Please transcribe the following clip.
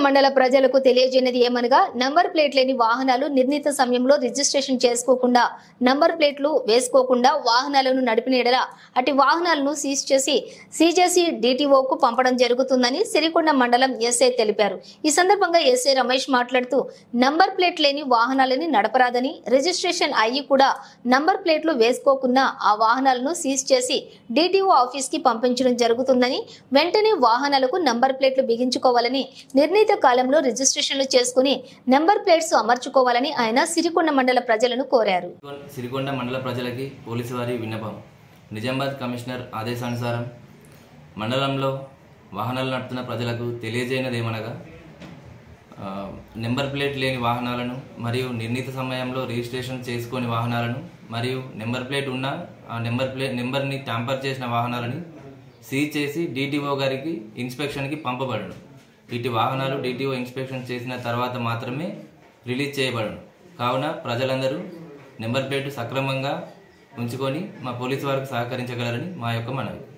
మండల ప్రజలకు తెలియజేయనిది ఏమనగా నంబర్ ప్లేట్ లేని వాహనాలు నిర్ణీత సమయంలో రిజిస్ట్రేషన్ చేసుకోకుండా నంబర్ ప్లేట్లు వేసుకోకుండా వాహనాలను నడిపిన ఎడల అటు వాహనాలను సీజ్ చేసి సీజేసీ డిటిఓకు పంపడం జరుగుతుందని సిరికొండ మండలం ఎస్ఐ తెలిపారు ఈ సందర్భంగా ఎస్ఐ రమేష్ మాట్లాడుతూ నంబర్ ప్లేట్ లేని వాహనాలని నడపరాదని రిజిస్ట్రేషన్ అయ్యి కూడా నంబర్ ప్లేట్లు వేసుకోకుండా ఆ వాహనాలను సీజ్ చేసి డిటిఓ ఆఫీస్ కి పంపించడం జరుగుతుందని వెంటనే వాహనాలకు నంబర్ ప్లేట్లు బిగించుకోవాలని నిర్ణీత కాలంలో రిజిస్ట్రేషన్లు చేసుకుని నెంబర్ ప్లేట్స్ అమర్చుకోవాలని ఆయన సిరికొండ మండల ప్రజలను కోరారు సిరికొండ మండల ప్రజలకి పోలీసు వారి విన్నపం నిజామాబాద్ కమిషనర్ ఆదేశానుసారం మండలంలో వాహనాలు నడుపుతున్న ప్రజలకు తెలియజేయనది ఏమనగా ఆ, నెంబర్ ప్లేట్ లేని వాహనాలను మరియు నిర్ణీత సమయంలో రిజిస్ట్రేషన్ చేసుకొని వాహనాలను మరియు నెంబర్ ప్లేట్ ఉన్న ఆ నెంబర్ ప్లేట్ నెంబర్ని ట్యాంపర్ చేసిన వాహనాలని సీజ్ చేసి డిటిఓ గారికి ఇన్స్పెక్షన్కి పంపబడను ఇటు వాహనాలు డిటిఓ ఇన్స్పెక్షన్ చేసిన తర్వాత మాత్రమే రిలీజ్ చేయబడను కావున ప్రజలందరూ నెంబర్ ప్లేట్ సక్రమంగా ఉంచుకొని మా పోలీసు వారికి సహకరించగలరని మా యొక్క మనవి